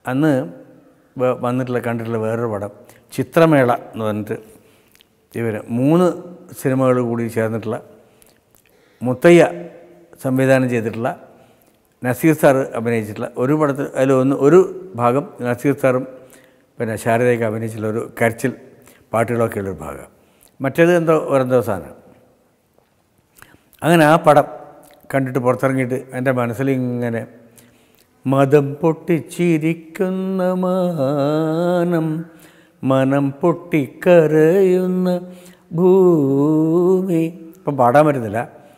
അന്ന് വ- വന്നിട്ടുള്ള കണ്ടിട്ടുള്ള വേറൊരു പടം ചിത്രമേള എന്ന് പറഞ്ഞിട്ട് ഇവർ മൂന്ന് സിനിമകൾ കൂടി ചേർന്നിട്ടുള്ള മുത്തയ്യ സംവിധാനം ചെയ്തിട്ടുള്ള നസീർ സാർ അഭിനയിച്ചിട്ടുള്ള ഒരു പടത്തിൽ അതിൽ ഒന്ന് ഒരു ഭാഗം നസീർ സാറും പിന്നെ ശാരദയൊക്കെ അഭിനയിച്ചിട്ടുള്ള ഒരു കരച്ചിൽ പാട്ടുകളൊക്കെ ഉള്ളൊരു ഭാഗം മറ്റേത് എന്തോ ഒരെന്തോ സാധനം അങ്ങനെ ആ പടം കണ്ടിട്ട് പുറത്തിറങ്ങിയിട്ട് എൻ്റെ മനസ്സിൽ ഇങ്ങനെ മതം പൊട്ടിച്ചിരിക്കുന്ന മാനം മനം പൊട്ടിക്കരയുന്ന ഭൂമി ഇപ്പം പാടാൻ പറ്റുന്നില്ല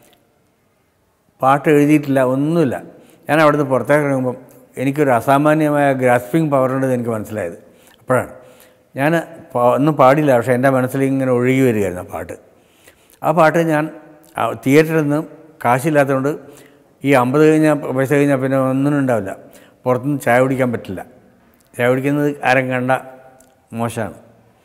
പാട്ട് എഴുതിയിട്ടില്ല ഒന്നുമില്ല ഞാൻ അവിടുന്ന് പുറത്തേക്ക് ഇറങ്ങുമ്പം എനിക്കൊരു അസാമാന്യമായ ഗ്രാസ്പിംഗ് പവർ ഉണ്ടെന്ന് എനിക്ക് മനസ്സിലായത് അപ്പോഴാണ് ഞാൻ പ- ഒന്നും പാടില്ല പക്ഷേ എൻ്റെ മനസ്സിൽ ഇങ്ങനെ ഒഴുകി വരികയായിരുന്നു ആ പാട്ട് ആ പാട്ട് ഞാൻ ആ തിയേറ്ററിൽ നിന്ന് കാശില്ലാത്തതുകൊണ്ട് ഈ അമ്പത് കഴിഞ്ഞാൽ പൈസ കഴിഞ്ഞാൽ പിന്നെ ഒന്നിനും ഉണ്ടാവില്ല പുറത്തുനിന്ന് ചായ കുടിക്കാൻ പറ്റില്ല ചായ കുടിക്കുന്നത് ആരും കണ്ട മോശമാണ്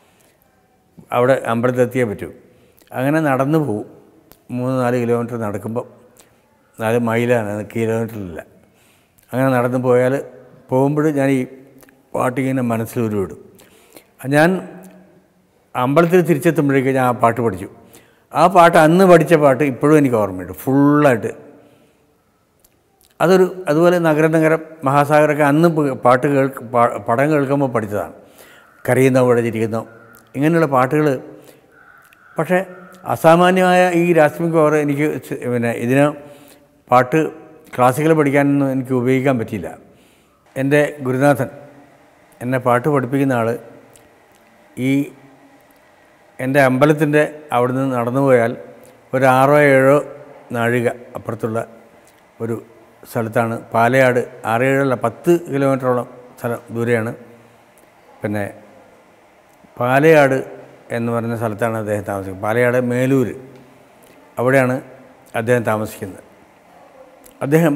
അവിടെ അമ്പലത്തിലെത്തിയേ പറ്റൂ അങ്ങനെ നടന്നു പോകും മൂന്ന് നാല് കിലോമീറ്റർ നടക്കുമ്പോൾ നാല് മൈലാണ് കിലോമീറ്ററിലില്ല അങ്ങനെ നടന്നു പോയാൽ പോകുമ്പോൾ ഞാൻ ഈ പാട്ടിങ്ങനെ മനസ്സിൽ ഉരുവിടും ഞാൻ അമ്പലത്തിൽ തിരിച്ചെത്തുമ്പോഴേക്കും ഞാൻ ആ പാട്ട് പഠിച്ചു ആ പാട്ട് അന്ന് പഠിച്ച പാട്ട് ഇപ്പോഴും എനിക്ക് ഓർമ്മയുണ്ട് ഫുള്ളായിട്ട് അതൊരു അതുപോലെ നഗരം നഗരം മഹാസാഗരമൊക്കെ അന്ന് പ- പാട്ട് കേൾക്ക് പാ- പടം കേൾക്കുമ്പോൾ പഠിച്ചതാണ് കരയുന്നോ വഴതിരിക്കുന്നോ ഇങ്ങനെയുള്ള പാട്ടുകൾ പക്ഷേ അസാമാന്യമായ ഈ രാസ്മിക് പവർ എനിക്ക് ചെ- പിന്നെ ഇതിന് പാട്ട് ക്ലാസിക്കൽ പഠിക്കാനൊന്നും എനിക്ക് ഉപയോഗിക്കാൻ പറ്റിയില്ല എൻ്റെ ഗുരുനാഥൻ എന്നെ പാട്ട് പഠിപ്പിക്കുന്ന ആൾ ഈ എൻ്റെ അമ്പലത്തിൻ്റെ അവിടെ നിന്ന് നടന്നു പോയാൽ ഒരു ആറോ ഏഴോ നാഴിക അപ്പുറത്തുള്ള ഒരു സ്ഥലത്താണ് പാലയാട് ആറേഴല്ല പത്ത് കിലോമീറ്ററോളം സ്ഥലം ദൂരെയാണ് പിന്നെ പാലയാട് എന്ന് പറയുന്ന സ്ഥലത്താണ് അദ്ദേഹം താമസിക്കുന്നത് പാലയാട് മേലൂര് അവിടെയാണ് അദ്ദേഹം താമസിക്കുന്നത് അദ്ദേഹം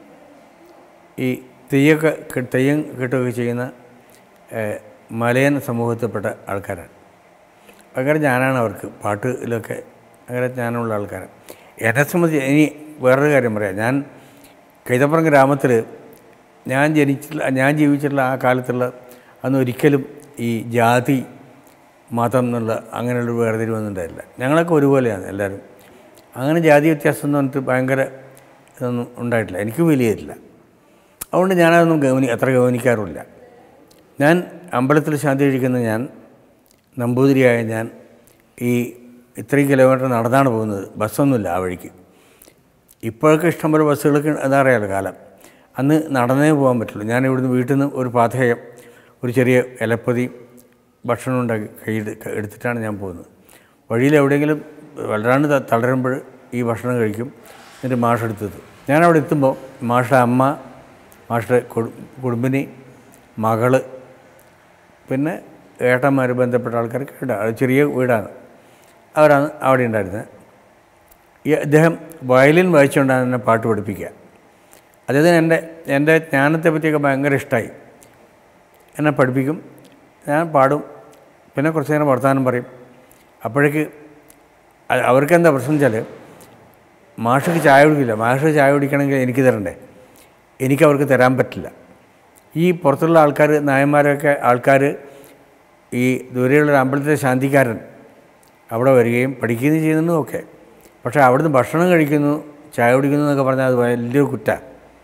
ഈ തെയ്യൊക്കെ കെ- തെയ്യം കെട്ടുകയൊക്കെ ചെയ്യുന്ന ഏഹ്, മലയൻ സമൂഹത്തിൽപ്പെട്ട ആൾക്കാരാണ് ഭയങ്കര ജ്ഞാനമാണ് അവർക്ക് പാട്ടിലൊക്കെ ഭയങ്കര ജ്ഞാനമുള്ള ആൾക്കാരാണ് എന്നെ സംബന്ധിച്ച് ഇനി വേറൊരു കാര്യം പറയാം ഞാൻ കൈതപ്പുറം ഗ്രാമത്തിൽ ഞാൻ ജനിച്ചിട്ടുള്ള ഞാൻ ജീവിച്ചിട്ടുള്ള ആ കാലത്തുള്ള അന്ന് ഒരിക്കലും ഈ ജാതി മതം എന്നുള്ള അങ്ങനെയുള്ള വേർതിരിവൊന്നും ഉണ്ടായില്ല ഞങ്ങളൊക്കെ ഒരുപോലെയാണ് എല്ലാവരും അങ്ങനെ ജാതി വ്യത്യാസം എന്ന് പറഞ്ഞിട്ട് ഭയങ്കര ഇതൊന്നും ഉണ്ടായിട്ടില്ല എനിക്ക് വലിയതില്ല അതുകൊണ്ട് ഞാനതൊന്നും ഗവനി അത്ര ഗവനിക്കാറുമില്ല ഞാൻ അമ്പലത്തിൽ ശാന്തി കഴിക്കുന്ന ഞാൻ നമ്പൂതിരിയായ ഞാൻ ഈ ഇത്രയും കിലോമീറ്റർ നടന്നാണ് പോകുന്നത് ബസ്സൊന്നുമില്ല ആ വഴിക്ക് ഇപ്പോഴൊക്കെ ഇഷ്ടംപോലെ ബസ്സുകളൊക്കെ എന്താ അറിയാലോ കാലം അന്ന് നടന്നേ പോകാൻ പറ്റുള്ളൂ ഞാൻ ഇവിടുന്ന് വീട്ടിൽ നിന്ന് ഒരു പാഥേയം ഒരു ചെറിയ ഇലപ്പൊതി ഭക്ഷണം ഉണ്ടാക്കി കയ്യിൽ എടുത്തിട്ടാണ് ഞാൻ പോകുന്നത് വഴിയിൽ എവിടെയെങ്കിലും വല്ലാണ്ട് ത- തളരുമ്പോൾ ഈ ഭക്ഷണം കഴിക്കും എന്നിട്ട് മാഷ് എടുത്തത് ഞാൻ അവിടെ എത്തുമ്പോൾ മാഷയുടെ അമ്മ മാഷയുടെ കുടു കുടുംബിനി മകള് പിന്നെ ഏട്ടന്മാർ ബന്ധപ്പെട്ട ആൾക്കാർക്ക് ഉണ്ട് അത് ചെറിയ വീടാണ് അവരാണ് അവിടെ ഉണ്ടായിരുന്നത് ഈ അദ്ദേഹം വയലിൻ വായിച്ചുകൊണ്ടാണ് എന്നെ പാട്ട് പഠിപ്പിക്കുക അദ്ദേഹത്തിന് എൻ്റെ എൻ്റെ ജ്ഞാനത്തെ പറ്റിയൊക്കെ ഭയങ്കര ഇഷ്ടമായി എന്നെ പഠിപ്പിക്കും ഞാൻ പാടും പിന്നെ കുറച്ച് നേരം വർത്തമാനം പറയും അപ്പോഴേക്ക് അ- അവർക്ക് എന്താ പ്രശ്നം വെച്ചാൽ മാഷക്ക് ചായ കുടിക്കില്ല മാഷ് ചായ കുടിക്കണമെങ്കിൽ എനിക്ക് തരണ്ടേ എനിക്ക് അവർക്ക് തരാൻ പറ്റില്ല ഈ പുറത്തുള്ള ആൾക്കാർ നായന്മാരൊക്കെ ആൾക്കാർ ഈ ദൂരെയുള്ള ഒരു അമ്പലത്തിലെ ശാന്തിക്കാരൻ അവിടെ വരികയും പഠിക്കുകയും ചെയ്യുന്നു ഒക്കെ പക്ഷേ അവിടുന്ന് ഭക്ഷണം കഴിക്കുന്നു ചായ കുടിക്കുന്നു എന്നൊക്കെ പറഞ്ഞാൽ അത് വലിയൊരു കുറ്റമാണ്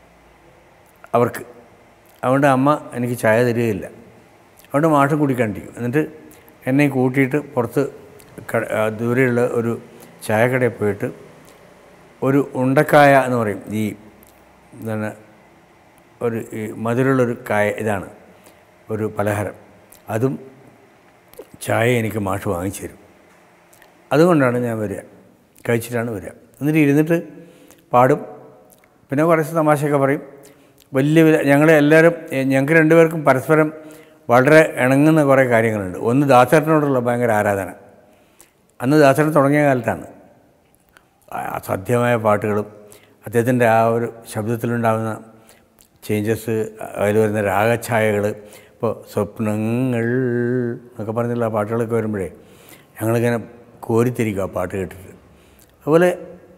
അവർക്ക് അതുകൊണ്ട് അമ്മ എനിക്ക് ചായ തരികയില്ല അതുകൊണ്ട് മാഷം കുടിക്കാണ്ടിരിക്കും എന്നിട്ട് എന്നെ കൂട്ടിയിട്ട് പുറത്ത് ക- ആ, ദൂരെയുള്ള ഒരു ചായക്കടയിൽ പോയിട്ട് ഒരു ഉണ്ടക്കായ എന്ന് പറയും ഈ എന്താണ് ഒരു ഈ മധുരമുള്ളൊരു കായ ഇതാണ് ഒരു പലഹാരം അതും ചായ എനിക്ക് മാഷ് വാങ്ങിച്ചു തരും അതുകൊണ്ടാണ് ഞാൻ വരിക കഴിച്ചിട്ടാണ് വരിക എന്നിട്ട് ഇരുന്നിട്ട് പാടും പിന്നെ കുറച്ച് തമാശയൊക്കെ പറയും വലിയ വലിയ ഞങ്ങളെ എല്ലാവരും എ- ഞങ്ങൾക്ക് രണ്ടുപേർക്കും പരസ്പരം വളരെ ഇണങ്ങുന്ന കുറേ കാര്യങ്ങളുണ്ട് ഒന്ന് ദാസേട്ടനോടുള്ള ഭയങ്കര ആരാധന അന്ന് ദാസേട്ടൻ തുടങ്ങിയ കാലത്താണ് ആ അസാധ്യമായ പാട്ടുകളും അദ്ദേഹത്തിൻ്റെ ആ ഒരു ശബ്ദത്തിലുണ്ടാകുന്ന ചേഞ്ചസ് അതിൽ വരുന്ന രാഗഛായകൾ ഇപ്പോൾ സ്വപ്നങ്ങൾ എന്നൊക്കെ പറഞ്ഞുള്ള ആ പാട്ടുകളൊക്കെ വരുമ്പോഴേ ഞങ്ങളിങ്ങനെ കോരിത്തിരിക്കും ആ പാട്ട് കേട്ടിട്ട് അതുപോലെ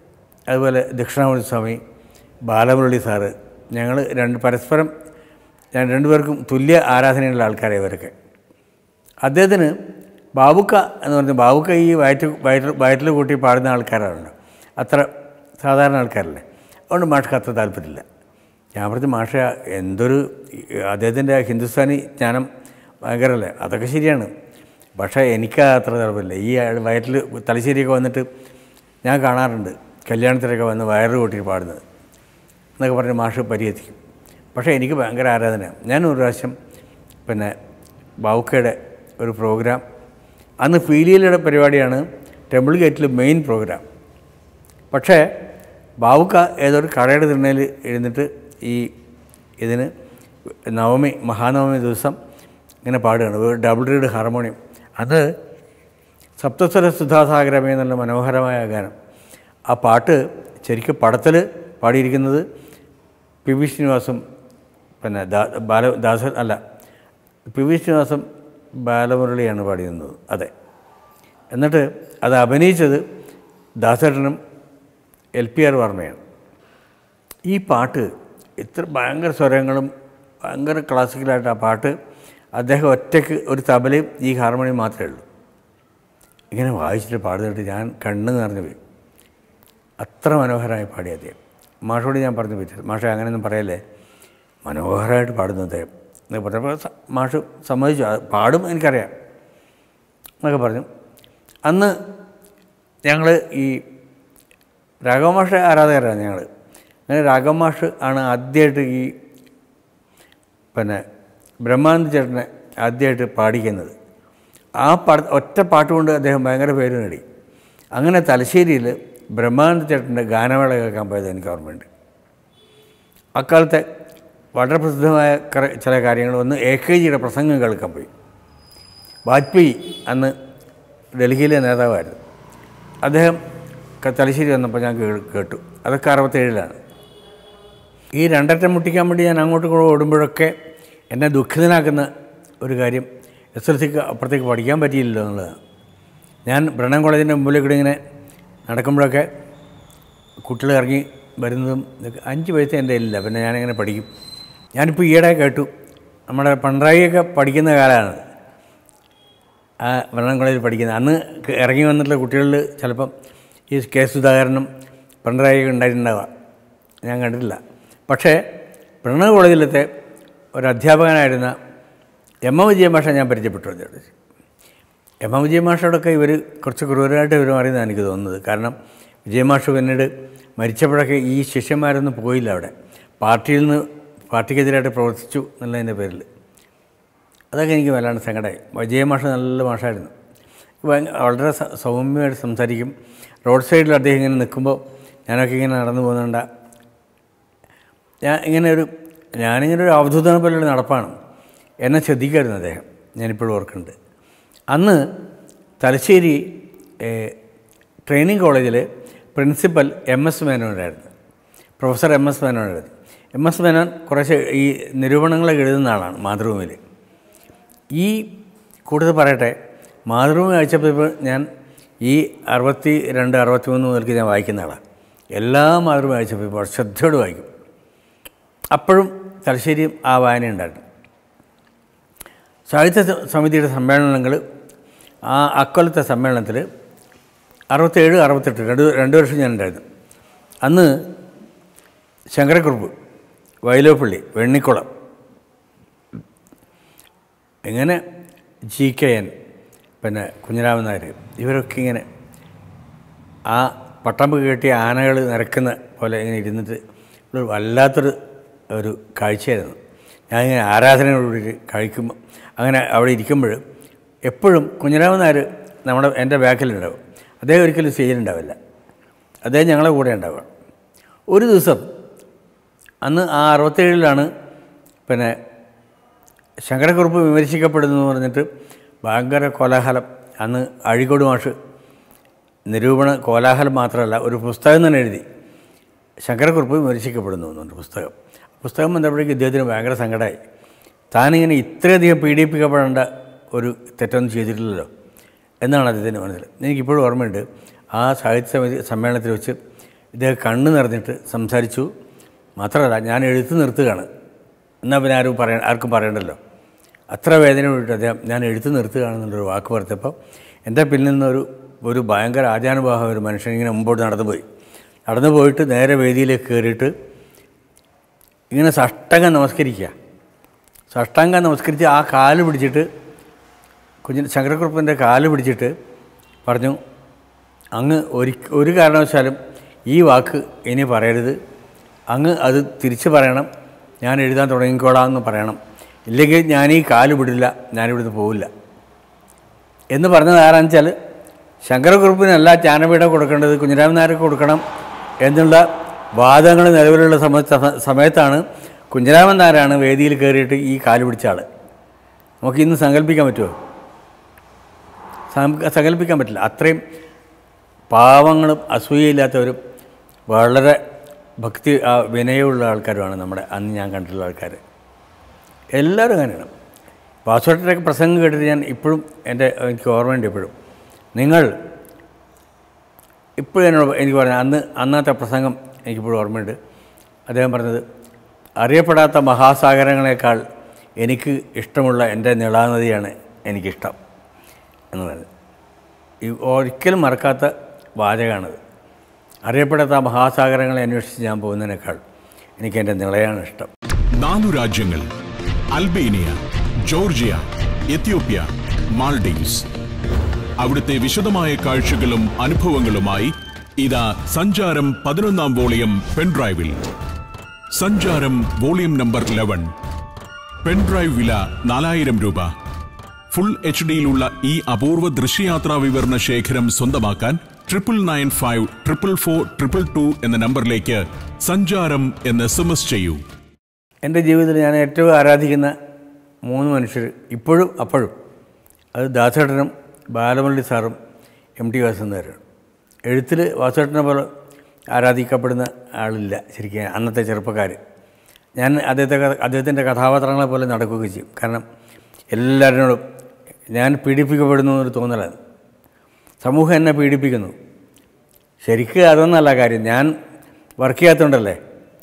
അതുപോലെ ദക്ഷിണാമൂർത്തി സ്വാമി ബാലമുരളി സാറ് ഞങ്ങൾ രണ്ട് പരസ്പരം ഞാൻ രണ്ടുപേർക്കും തുല്യ ആരാധനയുള്ള ആൾക്കാരെ ഇവരൊക്കെ അദ്ദേഹത്തിന് ബാബുക്ക എന്ന് പറഞ്ഞാൽ ബാബുക്ക ഈ വയറ്റ് വയറ്റിൽ വയറ്റിൽ കൂട്ടി പാടുന്ന ആൾക്കാരാണ് അത്ര സാധാരണ ആൾക്കാരല്ലേ അതുകൊണ്ട് മാഷ്ക്ക് അത്ര താല്പര്യമില്ല ഞാൻ പറഞ്ഞു മാഷ എന്തൊരു അദ്ദേഹത്തിൻ്റെ ഹിന്ദുസ്ഥാനി ജ്ഞാനം ഭയങ്കരമല്ലേ അതൊക്കെ ശരിയാണ് പക്ഷേ എനിക്ക് അത്ര താല്പര്യമില്ല ഈ ആൾ വയറ്റിൽ തലശ്ശേരിയൊക്കെ വന്നിട്ട് ഞാൻ കാണാറുണ്ട് കല്യാണത്തിനൊക്കെ വന്ന് വയറ് കൂട്ടി പാടുന്നത് എന്നൊക്കെ പറഞ്ഞ് മാഷ് പരിഹരിക്കും പക്ഷേ എനിക്ക് ഭയങ്കര ആരാധനയാണ് ഞാൻ ഒരു പ്രാവശ്യം പിന്നെ ബൗക്കയുടെ ഒരു പ്രോഗ്രാം അന്ന് ഫീലിയയുടെ പരിപാടിയാണ് ടെമ്പിൾ ഗേറ്റിൽ മെയിൻ പ്രോഗ്രാം പക്ഷേ ബാവുക്ക ഏതൊരു കടയുടെ തിണ്ണയിൽ ഇരുന്നിട്ട് ഈ ഇതിന് നവമി മഹാനവമി ദിവസം ഇങ്ങനെ പാടുകയാണ് ഒരു ഡബിൾ റീഡ് ഹാർമോണിയം അത് സപ്തസ്വര സുധാസാഗരമേ എന്നുള്ള മനോഹരമായ ഗാനം ആ പാട്ട് ശരിക്കും പടത്തിൽ പാടിയിരിക്കുന്നത് പി വി ശ്രീനിവാസും പിന്നെ ദാ ബാല ദാസൻ അല്ല പി വി ശ്രീനിവാസും ബാലമുരളിയാണ് പാടിയിരുന്നത് അതെ എന്നിട്ട് അത് അഭിനയിച്ചത് ദാസേട്ടനും എൽ പി ആർ വർമ്മയാണ് ഈ പാട്ട് ഇത്ര ഭയങ്കര സ്വരങ്ങളും ഭയങ്കര ക്ലാസിക്കലായിട്ട് ആ പാട്ട് അദ്ദേഹം ഒറ്റയ്ക്ക് ഒരു തബലയും ഈ ഹാർമോണിയം മാത്രമേ ഉള്ളൂ ഇങ്ങനെ വായിച്ചിട്ട് പാടുന്നിട്ട് ഞാൻ കണ്ണ് നിറഞ്ഞു പോയി അത്ര മനോഹരമായി പാടി അദ്ദേഹം മാഷോട് ഞാൻ പറഞ്ഞു പറ്റില്ല മാഷ അങ്ങനെയൊന്നും പറയല്ലേ മനോഹരമായിട്ട് പാടുന്നു അദ്ദേഹം എന്ന് പറഞ്ഞപ്പോൾ സ- മാഷ് സമ്മതിച്ചു അത് പാടും എനിക്കറിയാം എന്നൊക്കെ പറഞ്ഞു അന്ന് ഞങ്ങൾ ഈ രാഘവമാഷ ആരാധകരാണ് ഞങ്ങൾ അങ്ങനെ രാഘവമാഷ് ആണ് ആദ്യമായിട്ട് ഈ പിന്നെ ബ്രഹ്മാനന്ദ ചേട്ടനെ ആദ്യമായിട്ട് പാടിക്കുന്നത് ആ പാ ഒറ്റ പാട്ട് കൊണ്ട് അദ്ദേഹം ഭയങ്കര പേര് നേടി അങ്ങനെ തലശ്ശേരിയിൽ ബ്രഹ്മാനന്ദ ചേട്ടൻ്റെ ഗാനമേള കേൾക്കാൻ പോയത് എനിക്ക് ഓർമ്മയുണ്ട് അക്കാലത്തെ വളരെ പ്രസിദ്ധമായ കറ- ചില കാര്യങ്ങൾ ഒന്ന് എ കെ ജിയുടെ പ്രസംഗം കേൾക്കാൻ പോയി വാജ്പേയി അന്ന് ഡൽഹിയിലെ നേതാവായിരുന്നു അദ്ദേഹം ക- തലശ്ശേരി വന്നപ്പോൾ ഞാൻ കേ- കേട്ടു അതൊക്കെ അറുപത്തേഴിലാണ് ഈ രണ്ടറ്റം മുട്ടിക്കാൻ വേണ്ടി ഞാൻ അങ്ങോട്ടും കൂടെ ഓടുമ്പോഴൊക്കെ എന്നെ ദുഃഖിതനാക്കുന്ന ഒരു കാര്യം എസ് എൽ സിക്ക് അപ്പുറത്തേക്ക് പഠിക്കാൻ പറ്റിയില്ലല്ലോ എന്നുള്ളതാണ് ഞാൻ ബ്രണ്ണൻ കോളേജിൻ്റെ മുമ്പിൽ കൂടെ ഇങ്ങനെ നടക്കുമ്പോഴൊക്കെ കുട്ടികൾ ഇറങ്ങി വരുന്നതും ഇതൊക്കെ അഞ്ച് പൈസ എൻ്റെ ഇല്ല പിന്നെ ഞാനിങ്ങനെ പഠിക്കും ഞാനിപ്പോൾ ഈയിടെ കേട്ടു നമ്മുടെ പിണറായിയൊക്കെ പഠിക്കുന്ന കാലമാണ് ആ ബ്രണ്ണൻ കോളേജിൽ പഠിക്കുന്നത് അന്ന് ക- ഇറങ്ങി വന്നിട്ടുള്ള കുട്ടികളിൽ ചിലപ്പം ഈ കെ സുധാകരനും പിണറായിയൊക്കെ ഉണ്ടായിട്ടുണ്ടാവുക ഞാൻ കണ്ടിട്ടില്ല പക്ഷേ ബ്രണ്ണൻ കോളേജിലത്തെ ഒരു അധ്യാപകനായിരുന്ന എം എ വിജയ ഭാഷ ഞാൻ പരിചയപ്പെട്ടു അദ്ദേഹത്തെ എം എ വിജയമാഷോടൊക്കെ ഇവർ കുറച്ച് ക്രൂരമായിട്ട് പെരുമാറിയെന്നാണ് എനിക്ക് തോന്നുന്നത് കാരണം വിജയമാഷ് പിന്നീട് മരിച്ചപ്പോഴൊക്കെ ഈ ശിഷ്യന്മാരൊന്നും പോയില്ല അവിടെ പാർട്ടിയിൽ നിന്ന് പാർട്ടിക്കെതിരായിട്ട് പ്രവർത്തിച്ചു എന്നുള്ളതിൻ്റെ പേരിൽ അതൊക്കെ എനിക്ക് വല്ലാണ്ട് സങ്കടമായി വിജയമാഷ് നല്ല മാഷായിരുന്നു ഭയങ്ക- വളരെ സ- സൗമ്യമായിട്ട് സംസാരിക്കും റോഡ് സൈഡിൽ അദ്ദേഹം ഇങ്ങനെ നിൽക്കുമ്പോൾ ഞാനൊക്കെ ഇങ്ങനെ നടന്നു പോകുന്നുണ്ട ഞാൻ ഇങ്ങനെ ഒരു ഞാനിങ്ങനെ ഒരു അവധൂതനെ പോലെയുള്ള നടപ്പാണ് എന്നെ ശ്രദ്ധിക്കുമായിരുന്നു അദ്ദേഹം ഞാനിപ്പോഴും ഓർക്കുന്നുണ്ട് അന്ന് തലശ്ശേരി ഏഹ്, ട്രെയിനിങ് കോളേജിൽ പ്രിൻസിപ്പൽ എം എസ് മേനോനായിരുന്നു പ്രൊഫസർ എം എസ് മേനോനായിരുന്നു എം എസ് മേനോൻ കുറച്ച് ഈ നിരൂപണങ്ങളൊക്കെ എഴുതുന്ന ആളാണ് മാതൃഭൂമിയിൽ ഈ കൂടുതൽ പറയട്ടെ മാതൃഭൂമി വായിച്ചപ്പോൾ ഞാൻ ഈ അറുപത്തി രണ്ട് അറുപത്തി മൂന്ന് മുതൽക്ക് ഞാൻ വായിക്കുന്ന ആളാണ് എല്ലാ മാതൃഭൂമി വായിച്ചപ്പോൾ ശ്രദ്ധയോട് വായിക്കും അപ്പോഴും തലശ്ശേരിയും ആ വായന ഉണ്ടായിരുന്നു സാഹിത്യ സ- സമിതിയുടെ സമ്മേളനങ്ങൾ ആ അക്കൊല്ലത്തെ സമ്മേളനത്തിൽ അറുപത്തേഴ് അറുപത്തെട്ട് രണ്ട് രണ്ട് വർഷം ഞാൻ ഉണ്ടായിരുന്നു അന്ന് ശങ്കരക്കുറുപ്പ് വയലോപ്പള്ളി വെണ്ണിക്കുളം ഇങ്ങനെ ജി കെ എൻ പിന്നെ കുഞ്ഞിരാമൻ നായർ ഇവരൊക്കെ ഇങ്ങനെ ആ പട്ടമ്പ് കെട്ടിയ ആനകൾ നിരക്കുന്ന പോലെ ഇങ്ങനെ ഇരുന്നിട്ട് ഒരു വല്ലാത്തൊരു ഒരു കാഴ്ചയായിരുന്നു ഞാനിങ്ങനെ ആരാധനയോടുകൂടി കഴിക്കുമ്പോൾ അങ്ങനെ അവിടെ ഇരിക്കുമ്പോൾ എപ്പോഴും കുഞ്ഞിരാമൻ നായർ നമ്മുടെ എൻ്റെ ബാക്കിലുണ്ടാവും അദ്ദേഹം ഒരിക്കലും സ്റ്റേജിലുണ്ടാവില്ല അദ്ദേഹം ഞങ്ങളെ കൂടെ ഉണ്ടാവുക ഒരു ദിവസം അന്ന് ആ അറുപത്തേഴിലാണ് പിന്നെ ശങ്കരക്കുറുപ്പ് വിമർശിക്കപ്പെടുന്നു എന്ന് പറഞ്ഞിട്ട് ഭയങ്കര കോലാഹലം അന്ന് അഴീക്കോട് മാഷ് നിരൂപണ കോലാഹലം മാത്രമല്ല ഒരു പുസ്തകം തന്നെ എഴുതി ശങ്കരക്കുറുപ്പ് വിമർശിക്കപ്പെടുന്നു എന്നുണ്ട് പുസ്തകം പുസ്തകം വന്നപ്പോഴേക്കും ഇദ്ദേഹത്തിന് ഭയങ്കര സങ്കടമായി താനിങ്ങനെ ഇത്രയധികം പീഡിപ്പിക്കപ്പെടേണ്ട ഒരു തെറ്റൊന്നും ചെയ്തിട്ടില്ലല്ലോ എന്നാണ് അദ്ദേഹത്തിന് മനസ്സിൽ എനിക്കിപ്പോഴും ഓർമ്മയുണ്ട് ആ സാഹിത്യ സമിതി സമ്മേളനത്തിൽ വെച്ച് ഇദ്ദേഹം കണ്ണ് നിറഞ്ഞിട്ട് സംസാരിച്ചു മാത്രമല്ല ഞാൻ എഴുത്ത് നിർത്തുകയാണ് എന്നാൽ പിന്നെ ആരും പറയ ആർക്കും പറയണ്ടല്ലോ അത്ര വേദന വിട്ടിട്ട് അദ്ദേഹം ഞാൻ എഴുത്ത് നിർത്തുകയാണെന്നുള്ളൊരു വാക്ക് പറഞ്ഞപ്പോൾ എൻ്റെ പിന്നിൽ നിന്നൊരു ഒരു ഭയങ്കര ആചാനുഭാവം ഒരു മനുഷ്യൻ ഇങ്ങനെ മുമ്പോട്ട് നടന്നു പോയി നടന്നു പോയിട്ട് നേരെ വേദിയിലേക്ക് കയറിയിട്ട് ഇങ്ങനെ സഷ്ടംഗം നമസ്കരിക്കുക സഷ്ടാംഗം നമസ്കരിച്ച് ആ കാല് പിടിച്ചിട്ട് കുഞ്ഞിന് ശങ്കരക്കുറുപ്പിൻ്റെ കാല് പിടിച്ചിട്ട് പറഞ്ഞു അങ്ങ് ഒരു ഒരു കാരണവശാലും ഈ വാക്ക് ഇനി പറയരുത് അങ്ങ് അത് തിരിച്ച് പറയണം ഞാൻ എഴുതാൻ തുടങ്ങിക്കോളാം എന്ന് പറയണം ഇല്ലെങ്കിൽ ഞാൻ ഈ കാല് വിടില്ല ഞാനിവിടുന്ന് പോവില്ല എന്ന് പറഞ്ഞത് ആരാന്ന് വെച്ചാൽ ശങ്കരക്കുറുപ്പിനല്ല ജ്ഞാനപീഠം കൊടുക്കേണ്ടത് കുഞ്ഞിരാമൻ നായർക്ക് കൊടുക്കണം എന്നുള്ള വാദങ്ങൾ നിലവിലുള്ള സമ സമയത്താണ് കുഞ്ഞിരാമൻ നായരാണ് വേദിയിൽ കയറിയിട്ട് ഈ കാല് പിടിച്ച ആൾ നമുക്ക് ഇന്ന് സങ്കല്പിക്കാൻ പറ്റുമോ സം- സങ്കല്പിക്കാൻ പറ്റില്ല അത്രയും പാവങ്ങളും അസൂയയില്ലാത്തവരും വളരെ ഭക്തി ആ, വിനയമുള്ള ആൾക്കാരുമാണ് നമ്മുടെ അന്ന് ഞാൻ കണ്ടിട്ടുള്ള ആൾക്കാർ എല്ലാവരും അങ്ങനെയാണ് വാസുവേട്ടൻ്റെയൊക്കെ പ്രസംഗം കേട്ടിട്ട് ഞാൻ ഇപ്പോഴും എൻ്റെ എനിക്ക് ഓർമ്മയുണ്ട് ഇപ്പോഴും നിങ്ങൾ ഇപ്പോഴും എന്നോട് എനിക്ക് പറഞ്ഞ അന്ന് അന്നത്തെ പ്രസംഗം എനിക്കിപ്പോഴും ഓർമ്മയുണ്ട് അദ്ദേഹം പറഞ്ഞത് അറിയപ്പെടാത്ത മഹാസാഗരങ്ങളെക്കാൾ എനിക്ക് ഇഷ്ടമുള്ള എൻ്റെ നിളാനദിയാണ് എനിക്കിഷ്ടം എന്ന് പറഞ്ഞത് ഈ ഒരിക്കലും മറക്കാത്ത വാചകമാണത് അറിയപ്പെടാത്ത മഹാസാഗരങ്ങളെ അന്വേഷിച്ച് ഞാൻ പോകുന്നതിനേക്കാൾ എനിക്ക് എൻ്റെ നിളയാണ് ഇഷ്ടം നാലു രാജ്യങ്ങൾ അൽബേനിയ ജോർജിയ എത്യോപ്യ മാൾഡീവ്സ് അവിടുത്തെ വിശദമായ കാഴ്ചകളും അനുഭവങ്ങളുമായി ഇതാ സഞ്ചാരം പതിനൊന്നാം വോളിയം പെൻഡ്രൈവിൽ സഞ്ചാരം വോളിയം നമ്പർ ലെവൻ പെൻഡ്രൈവ് വില നാലായിരം രൂപ ഫുൾ എച്ച് ഡിയിലുള്ള ഈ അപൂർവ ദൃശ്യയാത്രാ വിവരണ ശേഖരം സ്വന്തമാക്കാൻ triple nine five triple four triple two എന്ന നമ്പറിലേക്ക് സഞ്ചാരം എന്ന് എസ് എം എസ് ചെയ്യൂ എൻ്റെ ജീവിതത്തിൽ ഞാൻ ഏറ്റവും ആരാധിക്കുന്ന മൂന്ന് മനുഷ്യർ ഇപ്പോഴും അപ്പോഴും അത് ദാസേട്ടനും ബാലമുരളി സാറും എം ടി വാസുദേവരാണ് എഴുത്തിൽ വാസുവേട്ടനെ പോലെ ആരാധിക്കപ്പെടുന്ന ആളില്ല ശരിക്കും അന്നത്തെ ചെറുപ്പക്കാർ ഞാൻ അദ്ദേഹത്തെ കഥ- അദ്ദേഹത്തിൻ്റെ കഥാപാത്രങ്ങളെ പോലെ നടക്കുകയൊക്കെ ചെയ്യും കാരണം എല്ലാവരോടും ഞാൻ പീഡിപ്പിക്കപ്പെടുന്നു എന്നൊരു തോന്നലാണ് സമൂഹം എന്നെ പീഡിപ്പിക്കുന്നു ശരിക്കും അതൊന്നല്ല കാര്യം ഞാൻ വർക്ക് ചെയ്യാത്തതുകൊണ്ടല്ലേ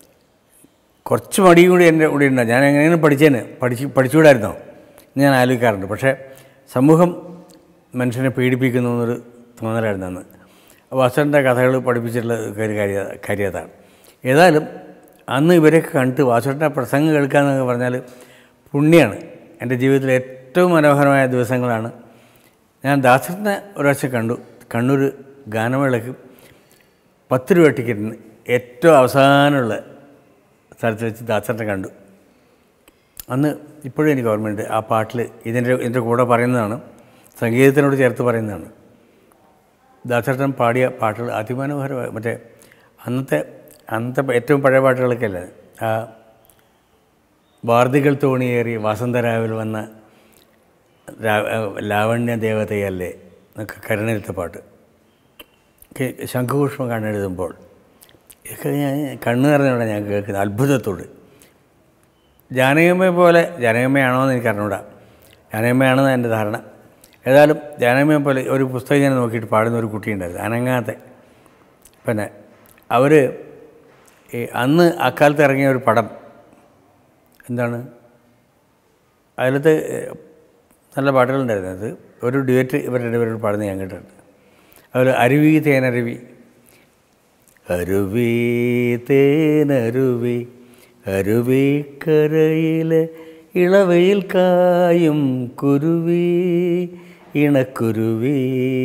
കുറച്ച് മടിയും കൂടി എൻ്റെ കൂടെ ഉണ്ട് ഞാൻ എങ്ങനെയാണ് പഠിച്ചേന് പഠിച്ച് പഠിച്ചുകൂടായിരുന്നോ എന്ന് ഞാൻ ആലോചിക്കാറുണ്ട് പക്ഷേ സമൂഹം മനുഷ്യനെ പീഡിപ്പിക്കുന്നു എന്നൊരു തോന്നലായിരുന്നു അന്ന് വാസുവിൻ്റെ കഥകൾ പഠിപ്പിച്ചിട്ടുള്ള ഒരു കാര്യ കാര്യം അതാണ് ഏതായാലും അന്ന് ഇവരൊക്കെ കണ്ട് വാസുവിൻ്റെ പ്രസംഗം കേൾക്കുക എന്നൊക്കെ പറഞ്ഞാൽ പുണ്യമാണ് എൻ്റെ ജീവിതത്തിലെ ഏറ്റവും മനോഹരമായ ദിവസങ്ങളാണ് ഞാൻ ദാസറിനെ ഒരു പ്രാവശ്യം കണ്ടു കണ്ണൂർ ഗാനമേളയ്ക്ക് പത്ത് രൂപ ടിക്കറ്റിന് ഏറ്റവും അവസാനമുള്ള സ്ഥലത്ത് വെച്ച് ദാസറിനെ കണ്ടു അന്ന് ഇപ്പോഴും എനിക്ക് ഓർമ്മയുണ്ട് ആ പാട്ടിൽ ഇതിൻ്റെ ഇതിൻ്റെ കൂടെ പറയുന്നതാണ് സംഗീതത്തിനോട് ചേർത്ത് പറയുന്നതാണ് ദാസേട്ടൻ പാടിയ പാട്ടുകൾ അതിമനോഹരമായ മറ്റേ അന്നത്തെ അന്നത്തെ ഏറ്റവും പഴയ പാട്ടുകളൊക്കെ അല്ലേ ആ വാർദികൾ തോണിയേറി വസന്തരാവിൽ വന്ന രാ- ലാവണ്യ ദേവതയല്ലേ എന്നൊക്കെ കരുണയിലത്തെ പാട്ട് ഒക്കെ ശംഖുപുഷ്പം കണ്ണെഴുതുമ്പോൾ ഇതൊക്കെ ഞാൻ കണ്ണു നിറഞ്ഞോടെ ഞാൻ കേൾക്കുന്നത് അത്ഭുതത്തോട് ജാനകമ്മയെ പോലെ ജാനകമ്മയാണോ എന്ന് എനിക്ക് അറിഞ്ഞൂടാ ജാനകമ്മയാണെന്ന് എൻ്റെ ധാരണ ഏതായാലും ജാനകമ്മയെ പോലെ ഒരു പുസ്തകം ഞാൻ നോക്കിയിട്ട് പാടുന്ന ഒരു കുട്ടിയുണ്ടായിരുന്നു അനങ്ങാത്തെ പിന്നെ അവർ ഈ അന്ന് അക്കാലത്ത് ഇറങ്ങിയ ഒരു പടം എന്താണ് അതിലത്തെ ഏഹ്, നല്ല പാട്ടുകളുണ്ടായിരുന്നു അത് ഒരു ഡ്യുവറ്റ് ഇവർ രണ്ടുപേരോട് പാടുന്നത് ഞാൻ കേട്ടിട്ടുണ്ട് അതുപോലെ അരുവി തേനരുവി അരുവി തേനരുവി അരുവിക്കരയിലെ ഇളവയിൽ കായും കുരുവി ഇണക്കുരുവി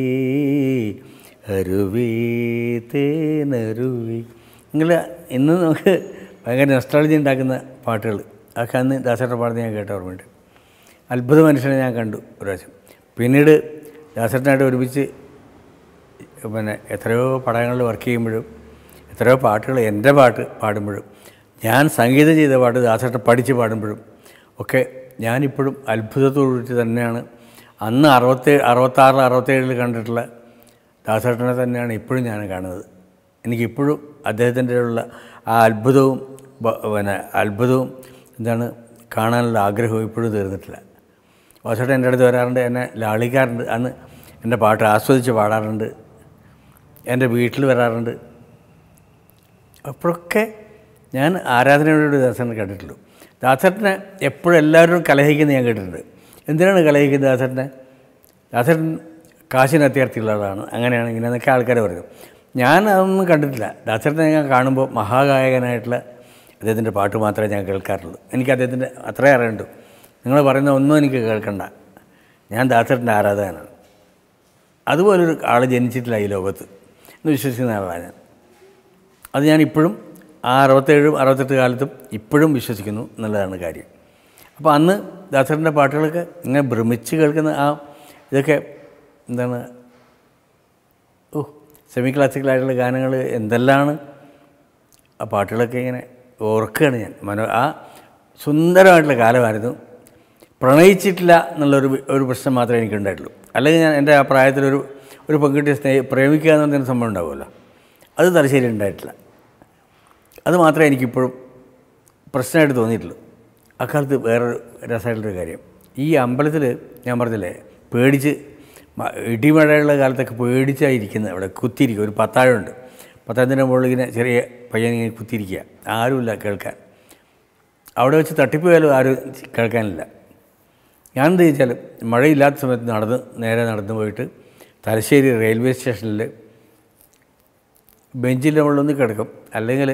അരുവി തേനരുവി ഇങ്ങനെ ഇന്ന് നമുക്ക് ഭയങ്കര നൊസ്റ്റാളജി ഉണ്ടാക്കുന്ന പാട്ടുകൾ അതൊക്കെ അന്ന് ദാസേട്ടൻ പാടുന്ന ഞാൻ കേട്ട ഓർമ്മയുണ്ട് അത്ഭുത മനുഷ്യനെ ഞാൻ കണ്ടു ഒരു പ്രാവശ്യം പിന്നീട് ദാസേട്ടനായിട്ട് ഒരുമിച്ച് പിന്നെ എത്രയോ പടങ്ങളിൽ വർക്ക് ചെയ്യുമ്പോഴും എത്രയോ പാട്ടുകൾ എൻ്റെ പാട്ട് പാടുമ്പോഴും ഞാൻ സംഗീതം ചെയ്ത പാട്ട് ദാസേട്ടൻ പഠിച്ച് പാടുമ്പോഴും ഒക്കെ ഞാനിപ്പോഴും അത്ഭുതത്തോടുകൂടി തന്നെയാണ് അന്ന് അറുപത്തേഴ് അറുപത്താറിൽ അറുപത്തേഴിൽ കണ്ടിട്ടുള്ള ദാസേട്ടനെ തന്നെയാണ് ഇപ്പോഴും ഞാൻ കാണുന്നത് എനിക്കിപ്പോഴും അദ്ദേഹത്തിൻ്റെ ഉള്ള ആ അത്ഭുതവും ബ- പിന്നെ അത്ഭുതവും എന്താണ് കാണാനുള്ള ആഗ്രഹവും ഇപ്പോഴും തീർന്നിട്ടില്ല വാസേട്ടൻ എൻ്റെ അടുത്ത് വരാറുണ്ട് എന്നെ ലാളിക്കാറുണ്ട് അന്ന് എൻ്റെ പാട്ട് ആസ്വദിച്ച് പാടാറുണ്ട് എൻ്റെ വീട്ടിൽ വരാറുണ്ട് അപ്പോഴൊക്കെ ഞാൻ ആരാധനയോട് ദാസനെ കണ്ടിട്ടുള്ളൂ ദാസേട്ടനെ എപ്പോഴും എല്ലാവരും കലഹിക്കുന്നത് ഞാൻ കേട്ടിട്ടുണ്ട് എന്തിനാണ് കലഹിക്കുന്നത് ദാസേട്ടനെ ദാസേട്ടൻ കാശിന് അത്യാർത്ഥിയുള്ള ആളാണ് അങ്ങനെയാണ് ഇങ്ങനെയെന്നൊക്കെ ആൾക്കാർ പറയുന്നത് ഞാൻ അതൊന്നും കണ്ടിട്ടില്ല ദാസേട്ടനെ ഞാൻ കാണുമ്പോൾ മഹാഗായകനായിട്ടുള്ള അദ്ദേഹത്തിൻ്റെ പാട്ട് മാത്രമേ ഞാൻ കേൾക്കാറുള്ളൂ എനിക്ക് അദ്ദേഹത്തിൻ്റെ അത്രേ അറിയണ്ടു നിങ്ങൾ പറയുന്ന ഒന്നും എനിക്ക് കേൾക്കണ്ട ഞാൻ ദാസേട്ടൻ്റെ ആരാധകനാണ് അതുപോലൊരു ആൾ ജനിച്ചിട്ടില്ല ഈ ലോകത്ത് എന്ന് വിശ്വസിക്കുന്ന ആളാണ് ഞാൻ അത് ഞാൻ ഇപ്പോഴും ആ അറുപത്തേഴും അറുപത്തെട്ട് കാലത്തും ഇപ്പോഴും വിശ്വസിക്കുന്നു എന്നുള്ളതാണ് കാര്യം അപ്പോൾ അന്ന് ദാസറിൻ്റെ പാട്ടുകളൊക്കെ ഇങ്ങനെ ഭ്രമിച്ച് കേൾക്കുന്ന ആ ഇതൊക്കെ എന്താണ് ഓ സെമി ക്ലാസിക്കലായിട്ടുള്ള ഗാനങ്ങൾ എന്തെല്ലാണ് ആ പാട്ടുകളൊക്കെ ഇങ്ങനെ ഓർക്കുകയാണ് ഞാൻ മനോ ആ സുന്ദരമായിട്ടുള്ള കാലമായിരുന്നു പ്രണയിച്ചിട്ടില്ല എന്നുള്ളൊരു ഒരു പ്രശ്നം മാത്രമേ എനിക്കുണ്ടായിട്ടുള്ളൂ അല്ലെങ്കിൽ ഞാൻ എൻ്റെ ആ പ്രായത്തിലൊരു ഒരു പെൺകുട്ടിയെ സ്നേഹി പ്രേമിക്കുക എന്ന് പറഞ്ഞൊരു സംഭവം ഉണ്ടാവുമല്ലോ അത് തലശ്ശേരി ഉണ്ടായിട്ടില്ല അത് മാത്രമേ എനിക്കിപ്പോഴും പ്രശ്നമായിട്ട് തോന്നിയിട്ടുള്ളൂ അക്കാലത്ത് വേറൊരു രസമായിട്ടുള്ളൊരു കാര്യം ഈ അമ്പലത്തിൽ ഞാൻ പറഞ്ഞില്ലേ പേടിച്ച് മ- ഇടിമഴയുള്ള കാലത്തൊക്കെ പേടിച്ചായിരിക്കുന്നത് അവിടെ കുത്തിയിരിക്കും ഒരു പത്താഴമുണ്ട് പത്താഴത്തിൻ്റെ മുകളിൽ ഇങ്ങനെ ചെറിയ പയ്യൻ ഇങ്ങനെ കുത്തിയിരിക്കുക ആരുമില്ല കേൾക്കാൻ അവിടെ വെച്ച് തട്ടിപ്പോയാലും ആരും കേൾക്കാനില്ല ഞാൻ എന്ത് ചോദിച്ചാൽ മഴയില്ലാത്ത സമയത്ത് നടന്ന് നേരെ നടന്നു പോയിട്ട് തലശ്ശേരി റെയിൽവേ സ്റ്റേഷനിൽ ബെഞ്ചിൻ്റെ മുകളിലൊന്ന് കിടക്കും അല്ലെങ്കിൽ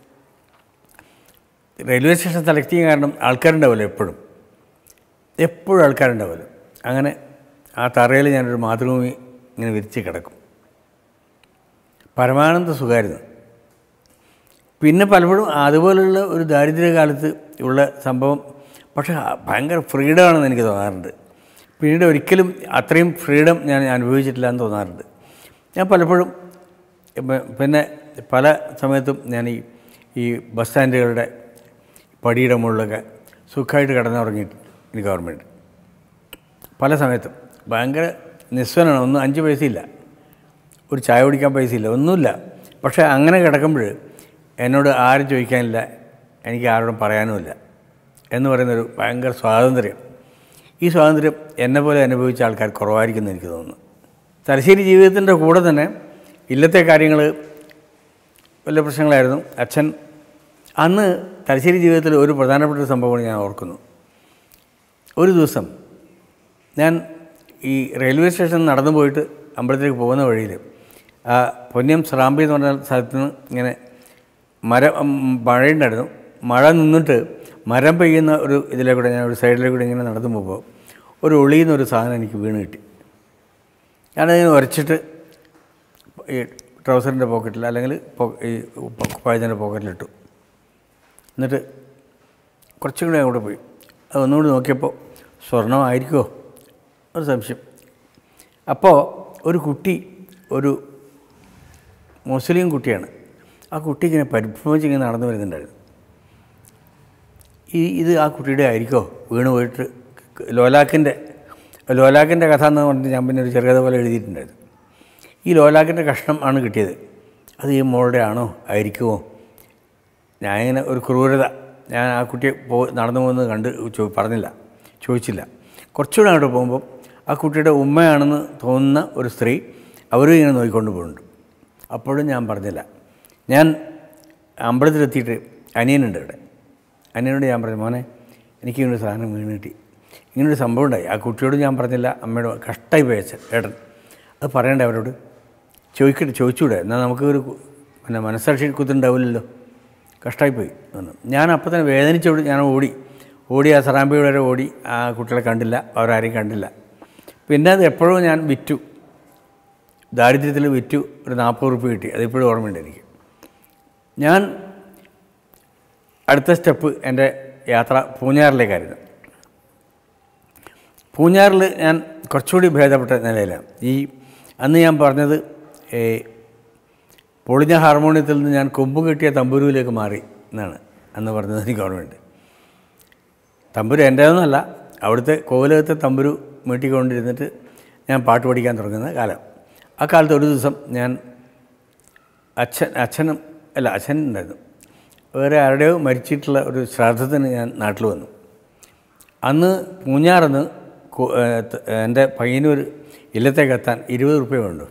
റെയിൽവേ സ്റ്റേഷൻ സെലക്ട് ചെയ്യാൻ കാരണം ആൾക്കാരുണ്ടാവുമല്ലോ എപ്പോഴും എപ്പോഴും ആൾക്കാരുണ്ടാവുമല്ലോ അങ്ങനെ ആ തറയിൽ ഞാനൊരു മാതൃഭൂമി ഇങ്ങനെ വിരിച്ച് കിടക്കും പരമാനന്ദ സുഖമായിരുന്നു പിന്നെ പലപ്പോഴും അതുപോലുള്ള ഒരു ദാരിദ്ര്യകാലത്ത് ഉള്ള സംഭവം പക്ഷേ ഭയങ്കര ഫ്രീഡമാണെന്ന് എനിക്ക് തോന്നാറുണ്ട് പിന്നീട് ഒരിക്കലും അത്രയും ഫ്രീഡം ഞാൻ അനുഭവിച്ചിട്ടില്ല എന്ന് തോന്നാറുണ്ട് ഞാൻ പലപ്പോഴും ഇപ്പ- പിന്നെ പല സമയത്തും ഞാൻ ഈ ഈ ബസ് സ്റ്റാൻഡുകളുടെ പടിയുടെ മുകളിലൊക്കെ സുഖമായിട്ട് കിടന്നുറങ്ങിയിട്ടുണ്ട് ഈ ഗവൺമെൻറ് പല സമയത്തും ഭയങ്കര നിസ്വനാണ് ഒന്നും അഞ്ച് പൈസയില്ല ഒരു ചായ കുടിക്കാൻ പൈസയില്ല ഒന്നുമില്ല പക്ഷേ അങ്ങനെ കിടക്കുമ്പോൾ എന്നോട് ആരും ചോദിക്കാനില്ല എനിക്ക് ആരോടും പറയാനുമില്ല എന്ന് പറയുന്നൊരു ഭയങ്കര സ്വാതന്ത്ര്യം ഈ സ്വാതന്ത്ര്യം എന്നെ പോലെ അനുഭവിച്ച ആൾക്കാർ കുറവായിരിക്കും എന്ന് എനിക്ക് തോന്നുന്നു തലശ്ശേരി ജീവിതത്തിൻ്റെ കൂടെ തന്നെ ഇല്ലത്തെ കാര്യങ്ങൾ വലിയ പ്രശ്നങ്ങളായിരുന്നു അച്ഛൻ അന്ന് തലശ്ശേരി ജീവിതത്തിൽ ഒരു പ്രധാനപ്പെട്ട ഒരു സംഭവമാണ് ഞാൻ ഓർക്കുന്നു ഒരു ദിവസം ഞാൻ ഈ റെയിൽവേ സ്റ്റേഷൻ നടന്നു പോയിട്ട് അമ്പലത്തിലേക്ക് പോകുന്ന വഴിയിൽ ആ പൊന്നിയം സ്രാമ്പി എന്ന് പറഞ്ഞ സ്ഥലത്ത് നിന്ന് ഇങ്ങനെ മരം ഉം, മഴയുണ്ടായിരുന്നു മഴ നിന്നിട്ട് മരം പെയ്യുന്ന ഒരു ഇതിലേക്കൂടെ ഞാൻ ഒരു സൈഡിലേക്കൂടെ ഇങ്ങനെ നടന്നു പോകുമ്പോൾ ഒരു ഒളിയുന്ന ഒരു സാധനം എനിക്ക് വീണ് കിട്ടി ഞാനതിനെ ഉരച്ചിട്ട് ഈ ട്രൗസറിൻ്റെ പോക്കറ്റിൽ അല്ലെങ്കിൽ പോ- ഈ കുപ്പായത്തിൻ്റെ പോക്കറ്റിലിട്ടു എന്നിട്ട് കുറച്ചും കൂടി അങ്ങോട്ട് പോയി അത് ഒന്നുകൂടി നോക്കിയപ്പോൾ സ്വർണ്ണമായിരിക്കുമോ ഒരു സംശയം അപ്പോൾ ഒരു കുട്ടി ഒരു മുസ്ലിം കുട്ടിയാണ് ആ കുട്ടി ഇങ്ങനെ പരിഭ്രമിച്ച് ഇങ്ങനെ നടന്നു വരുന്നുണ്ടായിരുന്നു ഈ ഇത് ആ കുട്ടിയുടെ ആയിരിക്കോ വീണ് പോയിട്ട് ലോലാക്കിൻ്റെ ലോലാക്കിൻ്റെ കഥ എന്ന് പറഞ്ഞിട്ട് ഞാൻ പിന്നെ ഒരു ചെറുകഥ പോലെ എഴുതിയിട്ടുണ്ടായിരുന്നു ഈ ലോലാക്കിൻ്റെ കഷ്ണം ആണ് കിട്ടിയത് അത് ഈ മോളുടെ ആണോ ആയിരിക്കുമോ ഞാനിങ്ങനെ ഒരു ക്രൂരത ഞാൻ ആ കുട്ടിയെ പോ നടന്നു പോകുന്നത് കണ്ട് ചോ പറഞ്ഞില്ല ചോദിച്ചില്ല കുറച്ചുകൂടെ അങ്ങോട്ട് പോകുമ്പോൾ ആ കുട്ടിയുടെ ഉമ്മയാണെന്ന് തോന്നുന്ന ഒരു സ്ത്രീ അവരും ഇങ്ങനെ നോക്കിക്കൊണ്ട് പോകുന്നുണ്ട് അപ്പോഴും ഞാൻ പറഞ്ഞില്ല ഞാൻ അമ്പലത്തിലെത്തിയിട്ട് അനിയനുണ്ട് ഇവിടെ അനിയനോട് ഞാൻ പറഞ്ഞു മോനെ എനിക്ക് ഇങ്ങനൊരു സാധനം വീണ് കിട്ടി ഇങ്ങനൊരു സംഭവം ഉണ്ടായി ആ കുട്ടിയോട് ഞാൻ പറഞ്ഞില്ല അമ്മയോട് കഷ്ടായി പോയ അച്ഛൻ ഏട്ടൻ അത് പറയണ്ടേ അവരോട് ചോദിക്കട്ടെ ചോദിച്ചൂടെ എന്നാൽ നമുക്ക് ഒരു കു- പിന്നെ മനസ്സാക്ഷി കുത്തുണ്ടാവില്ലല്ലോ കഷ്ടമായിപ്പോയി എന്ന് ഞാൻ അപ്പോൾ തന്നെ വേദനിച്ചോട് ഞാൻ ഓടി ഓടി ആ സറാമ്പിയുടെ വരെ ഓടി ആ കുട്ടികളെ കണ്ടില്ല അവരാരെയും കണ്ടില്ല പിന്നെ അത് എപ്പോഴും ഞാൻ വിറ്റു ദാരിദ്ര്യത്തിൽ വിറ്റു ഒരു നാൽപ്പത് റുപ്യ കിട്ടി അതിപ്പോഴും ഓർമ്മയുണ്ട് എനിക്ക് ഞാൻ അടുത്ത സ്റ്റെപ്പ് എൻ്റെ യാത്ര പൂഞ്ഞാറിലേക്കായിരുന്നു പൂഞ്ഞാറിൽ ഞാൻ കുറച്ചുകൂടി ഭേദപ്പെട്ട നിലയിലാണ് ഈ അന്ന് ഞാൻ പറഞ്ഞത് ഏ, പൊളിഞ്ഞ ഹാർമോണിയത്തിൽ നിന്ന് ഞാൻ കൊമ്പ് കെട്ടിയ തമ്പുരുവിലേക്ക് മാറി എന്നാണ് അന്ന് പറഞ്ഞത് എനിക്ക് ഓർമ്മയുണ്ട് തമ്പുരു എൻ്റേതൊന്നുമല്ല അവിടുത്തെ കോവിലകത്തെ തമ്പുരു മീട്ടിക്കൊണ്ടിരുന്നിട്ട് ഞാൻ പാട്ട് പഠിക്കാൻ തുടങ്ങുന്ന കാലം ആ കാലത്ത് ഒരു ദിവസം ഞാൻ അച്ഛൻ അച്ഛനും അല്ല അച്ഛൻ ഉണ്ടായിരുന്നു വേറെ ആരുടെയോ മരിച്ചിട്ടുള്ള ഒരു ശ്രാദ്ധത്തിന് ഞാൻ നാട്ടിൽ വന്നു അന്ന് പൂഞ്ഞാറന്ന് കു- ഏ, ത- എൻ്റെ പയ്യന്നൂർ ഇല്ലത്തേക്ക് എത്താൻ ഇരുപത് റുപ്യ വേണ്ടു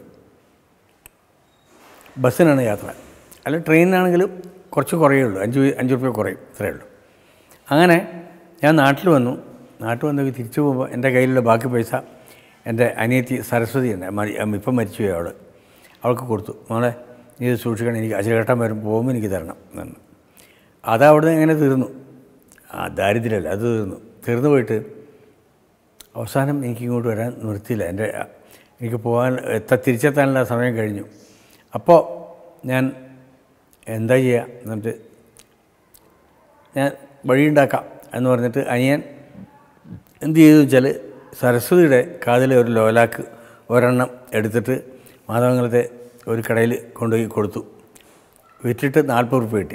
ബസ്സിനാണ് യാത്ര അല്ല ട്രെയിനിനാണെങ്കിലും കുറച്ച് കുറയുള്ളൂ അഞ്ച് അഞ്ച് റുപ്യ കുറയും ഇത്രയേ ഉള്ളൂ അങ്ങനെ ഞാൻ നാട്ടിൽ വന്നു നാട്ടിൽ വന്ന് തിരിച്ചു പോകുമ്പോൾ എൻ്റെ കയ്യിലുള്ള ബാക്കി പൈസ എൻ്റെ അനിയത്തി സരസ്വതി ഉണ്ട് മരി ഇപ്പം മരിച്ചുപോയി അവൾ അവൾക്ക് കൊടുത്തു മോളെ നീ ഇത് സൂക്ഷിക്കണം എനിക്ക് അചലഘട്ടം വരും പോകുമ്പോൾ എനിക്ക് തരണം എന്ന് അത് അവിടെ ഇങ്ങനെ തീർന്നു ആ ദാരിദ്ര്യമല്ല അത് തീർന്നു തീർന്നു പോയിട്ട് അവസാനം എനിക്ക് ഇങ്ങോട്ട് വരാൻ നിർത്തിയില്ല എൻ്റെ എനിക്ക് പോകാൻ എത്ത തിരിച്ചെത്താനുള്ള സമയം കഴിഞ്ഞു അപ്പോൾ ഞാൻ എന്താ ചെയ്യുക എന്നിട്ട് ഞാൻ വഴിയുണ്ടാക്കാം എന്ന് പറഞ്ഞിട്ട് അനിയൻ എന്ത് ചെയ്തു വെച്ചാൽ സരസ്വതിയുടെ കാതിലെ ഒരു ലോലാക്ക് ഒരെണ്ണം എടുത്തിട്ട് മാധവങ്ങളത്തെ ഒരു കടയിൽ കൊണ്ടുപോയി കൊടുത്തു വിറ്റിട്ട് നാൽപ്പത് റുപ്യ കിട്ടി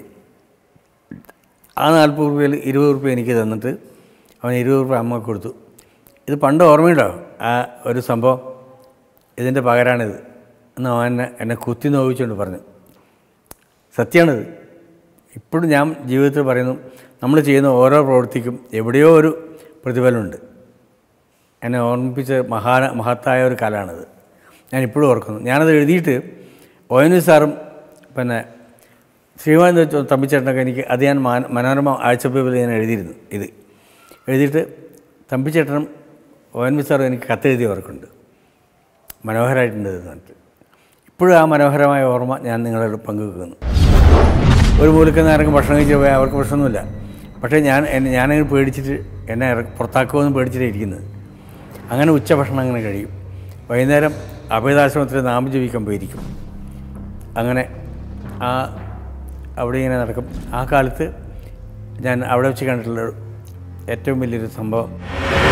ആ നാൽപ്പത് റുപ്യയിൽ ഇരുപത് റുപ്യ എനിക്ക് തന്നിട്ട് അവൻ ഇരുപത് റുപ്യ അമ്മക്ക് കൊടുത്തു ഇത് പണ്ട് ഓർമ്മയുണ്ടോ ആ ഒരു സംഭവം ഇതിൻ്റെ പകരാണിത് എന്ന് അവൻ എന്നെ എന്നെ കുത്തി നോവിച്ചുകൊണ്ട് പറഞ്ഞു സത്യമാണിത് ഇപ്പോഴും ഞാൻ ജീവിതത്തിൽ പറയുന്നു നമ്മൾ ചെയ്യുന്ന ഓരോ പ്രവൃത്തിക്കും എവിടെയോ ഒരു പ്രതിഫലമുണ്ട് എന്നെ ഓർമ്മിപ്പിച്ച മഹാന മഹത്തായ ഒരു കലാണിത് ഞാൻ ഇപ്പോഴും ഓർക്കുന്നു ഞാനത് എഴുതിയിട്ട് ഒ എൻ വി സാറും പിന്നെ ശ്രീമാൻ തമ്പിച്ചേട്ടനൊക്കെ എനിക്ക് അത് ഞാൻ മാന- മനോരമ ആഴ്ചപ്പേപ്പിൽ ഞാൻ എഴുതിയിരുന്നു ഇത് എഴുതിയിട്ട് തമ്പിച്ചേട്ടനും ഒ എൻ വി സാറും എനിക്ക് കത്തെഴുതി ഓർക്കുന്നുണ്ട് മനോഹരമായിട്ടുണ്ട് ഇത് എന്നിട്ട് ഇപ്പോഴും ആ മനോഹരമായ ഓർമ്മ ഞാൻ നിങ്ങളോട് പങ്കുവെക്കുന്നു ഒരു മൂലക്ക് നേരം ഭക്ഷണം കഴിച്ച് പോയാൽ അവർക്ക് പ്രശ്നമൊന്നുമില്ല പക്ഷേ ഞാൻ എന്നെ ഞാനങ്ങനെ പേടിച്ചിട്ട് എന്നെ ഇറ- പുറത്താക്കുമെന്ന് പേടിച്ചിട്ടാണ് ഇരിക്കുന്നത് അങ്ങനെ ഉച്ചഭക്ഷണം അങ്ങനെ കഴിയും വൈകുന്നേരം അഭയദാശ്രമത്തിൽ നാമം ജപിക്കാൻ പോയിരിക്കും അങ്ങനെ ആ അവിടെ ഇങ്ങനെ നടക്കും ആ കാലത്ത് ഞാൻ അവിടെ വെച്ച് കണ്ടിട്ടുള്ള ഏറ്റവും വലിയൊരു സംഭവം